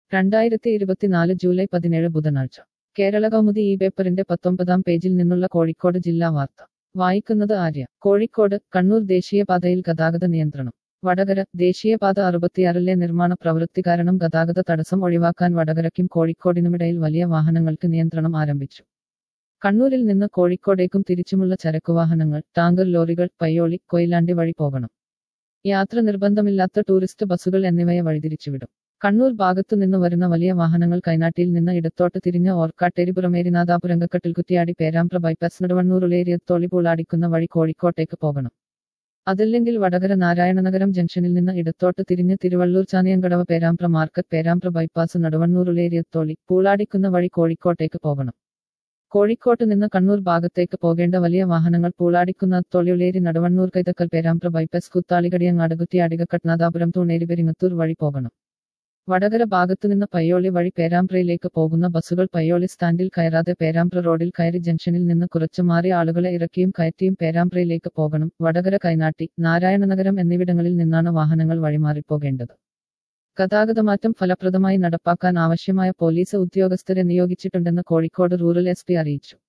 രണ്ടായിരത്തി ഇരുപത്തിനാല് ജൂലൈ പതിനേഴ് ബുധനാഴ്ച കേരള കൗമുദി ഈ പേപ്പറിന്റെ പത്തൊമ്പതാം പേജിൽ നിന്നുള്ള കോഴിക്കോട് ജില്ലാ വാർത്ത വായിക്കുന്നത് ആര്യ കോഴിക്കോട് കണ്ണൂർ ദേശീയപാതയിൽ ഗതാഗത നിയന്ത്രണം വടകര ദേശീയപാത അറുപത്തിയാറിലെ നിർമ്മാണ പ്രവൃത്തി കാരണം ഗതാഗത തടസ്സം ഒഴിവാക്കാൻ വടകരയ്ക്കും കോഴിക്കോടിനുമിടയിൽ വലിയ വാഹനങ്ങൾക്ക് നിയന്ത്രണം ആരംഭിച്ചു കണ്ണൂരിൽ നിന്ന് കോഴിക്കോടേക്കും തിരിച്ചുമുള്ള ചരക്കുവാഹനങ്ങൾ ടാങ്കർ ലോറികൾ പയ്യോളി കൊയിലാണ്ടി വഴി പോകണം യാത്ര നിർബന്ധമില്ലാത്ത ടൂറിസ്റ്റ് ബസ്സുകൾ എന്നിവയെ വഴിതിരിച്ചുവിടും കണ്ണൂർ ഭാഗത്തു നിന്ന് വരുന്ന വലിയ വാഹനങ്ങൾ കൈനാട്ടിയിൽ നിന്ന് ഇടത്തോട്ട് തിരിഞ്ഞ് ഓർക്കാട്ടേരി പുറമേരിനാഥാപുരങ്കക്കട്ടിൽ കുറ്റിയാടി പേരാമ്പ്ര ബൈപ്പാസ് നെടുവണ്ണൂറുലേരിയത്തോളി പൂളാടിക്കുന്ന വഴി കോഴിക്കോട്ടേക്ക് പോകണം അതല്ലെങ്കിൽ വടകര നാരായണനഗരം ജംഗ്ഷനിൽ നിന്ന് ഇടത്തോട്ട് തിരിഞ്ഞ് തിരുവള്ളൂർ ചാനിയങ്കടവ പേരാമ്പ്ര മാർക്കറ്റ് പേരാമ്പ്ര ബൈപ്പാസ് നടുവണ്ണൂറുലേരിയത്തോളി പൂളാടിക്കുന്ന വഴി കോഴിക്കോട്ടേക്ക് പോകണം കോഴിക്കോട്ട് നിന്ന് കണ്ണൂർ ഭാഗത്തേക്ക് പോകേണ്ട വലിയ വാഹനങ്ങൾ പൂളാടിക്കുന്ന തൊളിയുളേരി നടുവണ്ണൂർ കൈതക്കൽ പേരാമ്പ്ര ബൈപ്പാസ് കുത്താളികടിയങ്ങാട് കുറ്റിയാടികക്കട്നാഥാപുരം തൂണേരി പെരിങ്ങത്തൂർ വഴി പോകണം വടകര ഭാഗത്തുനിന്ന് പയ്യോളി വഴി പേരാമ്പ്രയിലേക്ക് പോകുന്ന ബസ്സുകൾ പയ്യോളി സ്റ്റാൻഡിൽ കയറാതെ പേരാമ്പ്ര റോഡിൽ കയറി ജംഗ്ഷനിൽ നിന്ന് കുറച്ചു മാറി ആളുകളെ ഇറക്കിയും കയറ്റിയും പേരാമ്പ്രയിലേക്ക് പോകണം വടകര കൈനാട്ടി നാരായണനഗരം എന്നിവിടങ്ങളിൽ നിന്നാണ് വാഹനങ്ങൾ വഴിമാറിപ്പോകേണ്ടത് ഗതാഗതമാറ്റം ഫലപ്രദമായി നടപ്പാക്കാൻ ആവശ്യമായ പോലീസ് ഉദ്യോഗസ്ഥരെ നിയോഗിച്ചിട്ടുണ്ടെന്ന് കോഴിക്കോട് റൂറൽ എസ് അറിയിച്ചു